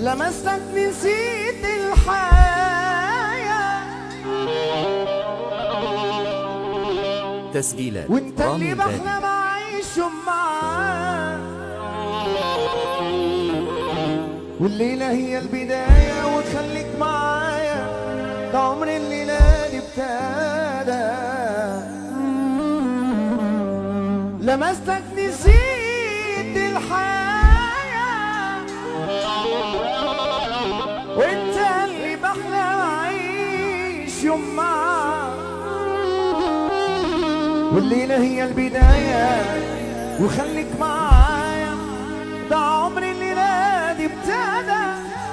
لمستك نسيت الحياة تسجيلات وانت رامي اللي الباري بحلم اعيش معاك والليلة هي البداية وخليك معايا ده عمر الليلة دي ابتدى لمستك نسيت الحياة وانت اللي بحلم اعيش يوم معاك والليلة هي البداية وخليك معايا ده عمر الليلة دي ابتدى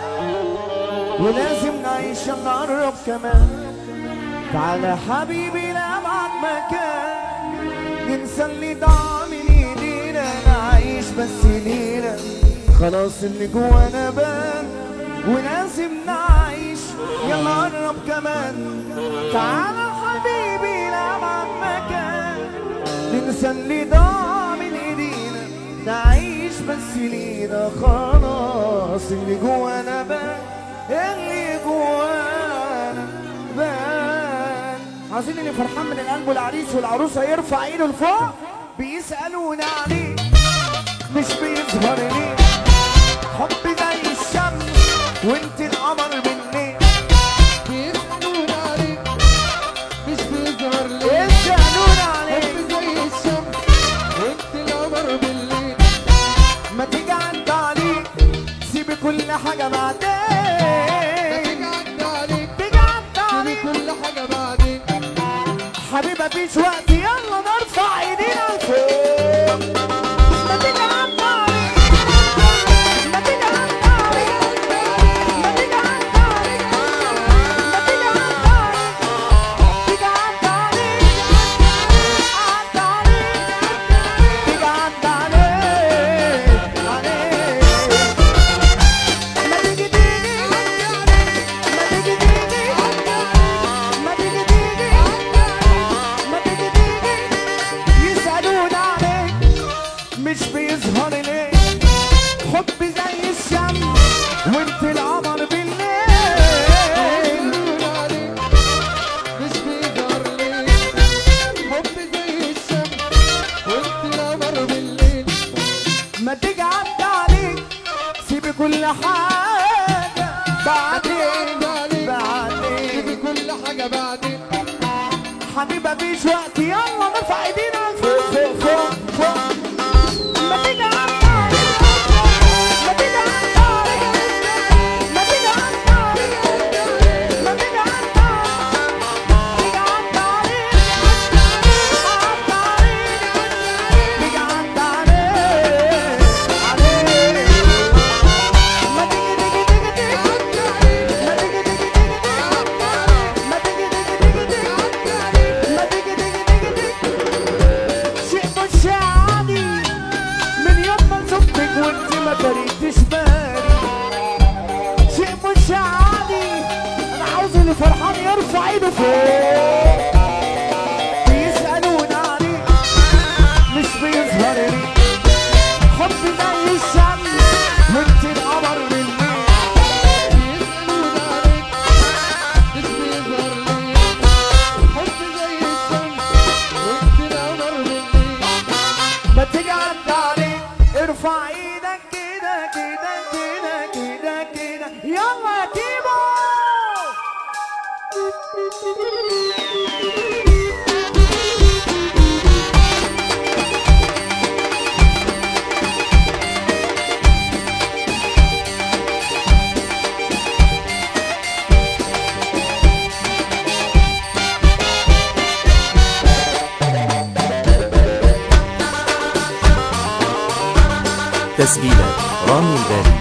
ولازم نعيش نقرب كمان تعالى حبيبي لأبعد مكان ننسى اللي ضاع من ايدينا نعيش بس لينا خلاص اللي جوانا بان ولازم نعيش يلا قرب كمان تعالى حبيبي لأبعد مكان ننسى اللي ضاع من ايدينا نعيش بس لينا خلاص اللي جوانا بان اللي جوانا بان عايزين اللي فرحان من القلب والعريس والعروسه يرفع ايده لفوق بيسالونا عليه مش بيظهر ليه حب زي الشمس وانت القمر بالليل بيسألون عليك مش بيظهر ليه يسالونا عليه حب زي الشمس وانت القمر بالليل ما تيجي عدى عليك سيب كل حاجه بعدين تيجي عدى عليك تيجي عدى تيجي عليك كل حاجة بعدين حبيبي مفيش وقت يلا نرفع ايدينا لفوق ما تيجي عدى عليك ما تيجي عدى عليك ما تيجي عدى عليك ما تيجي عدى عليك تيجي عدى عليك عدى عليك تيجي عدى عليك عليك ما تيجي تيجي ما تيجي تيجي ما تيجي تيجي ما تيجي تيجي يسألون عليك مش بيظهر ليه حب زي الشمس وانت القمر بالليل بيسألون عليك مش بيظهر ليه حب زي الشمس وانت القمر بالليل ما تيجي عدى عليك سيب كل حاجة بعدين تيجي بعدين كل حاجة بعدين حبيبي مفيش وقت يلا نرفع ايدينا فوق فوق فوق فوق ما تيجي عدى عليك ما تيجي عدى عليك ما تيجي عدى عليك ما تيجي عدى تيجي عدى عليك عدى عليك تيجي عدى عليك عليك ما تيجي تيجي تيجي تيجي ما تيجي تيجي تيجي ما تيجي تيجي تيجي ما تيجي تيجي تيجي شيء مش عادي من يوم ما شفتك وانت ما فرقتش بالي شيء مش عادي انا عاوز اللي فرحان يرفع ايده فوق بيسألون عليك مش بيظهر لي حب زي الشمس وانت القمر بالليل بيسألون عليك مش بيظهر ليه حب زي الشمس وانت القمر بالليل ما تيجي عدى عليك ارفع ايدك كده كده كده كده كده يلا يا تيمو تسجيلات رامي الباري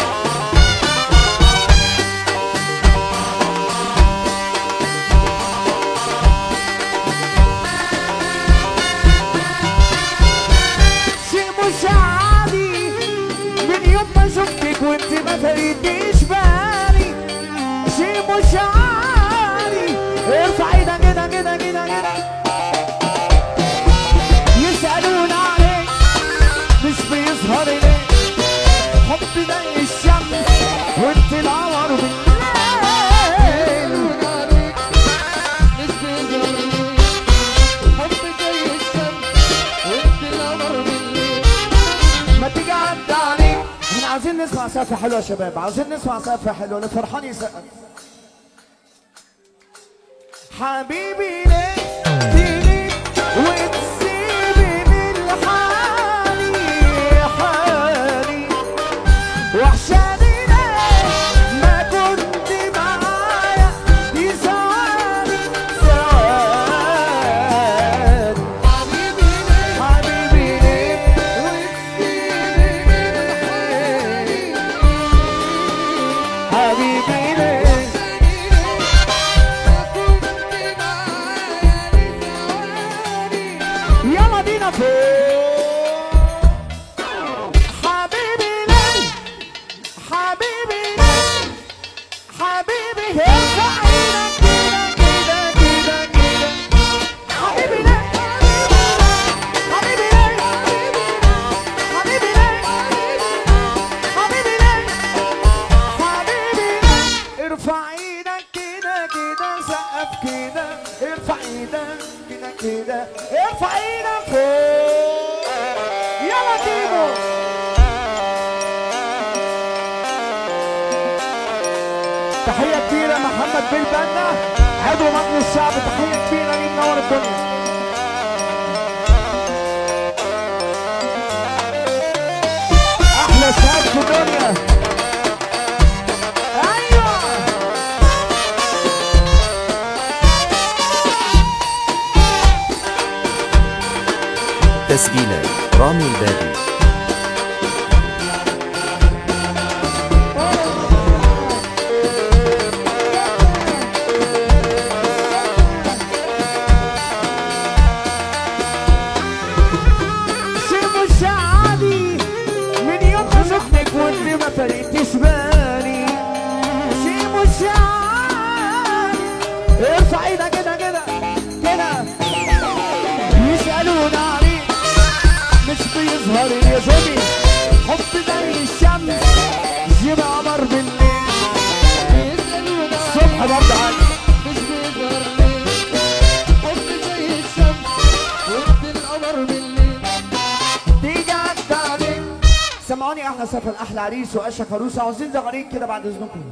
شيء مش عادي من يوم ما شفتك وانت ما فرقتيش بالي شيء مش عادي ارفع ايدك كده كده كده كده يسألون عليك مش بيظهر ليه حب زي الشمس نسمع سقفة حلوة يا شباب عاوزين نسمع سقفة حلوة اللي فرحان يسقف حبيبي ليه تيجي وتسيبني لحالي حالي وحشاني ليه ما كنت معايا دي ثواني ثواني حبيبي ليه حبيبي ليه يلا بينا فوق حبيبي ليه حبيبي ليه حبيبي ارفع ايدك كده كده كده كده حبيبي ليه حبيبي ليه حبيبي ليه حبيبي ليه حبيبي ليه ارفع ايدك كده كده سقف كده ارفع ايدك كده كده ارفع ايدك فوق يلا تيمو تحية كبيرة محمد بالبنا عضو مجلس الشعب تحية كبيرة ليه منور الدنيا أحلى شعب في الدنيا أيوه تسجيلات رامي البابي شيء مش عادي من يوم ما شفتك وانت ما فرقتش بالي شيء مش عادي ارفع ايدك كده كده كده يسألون عليك مش بيظهر يا جيمي حب زي الشمس جيب قمر بالليل الصبح برضه عادي مش بيظهر ليه حب زي الشمس وسط القمر بالليل تيجي عدى عليك سمعوني احلى سفر احلى عريس واشك عروسه عاوزين زغاريد كده بعد اذنكم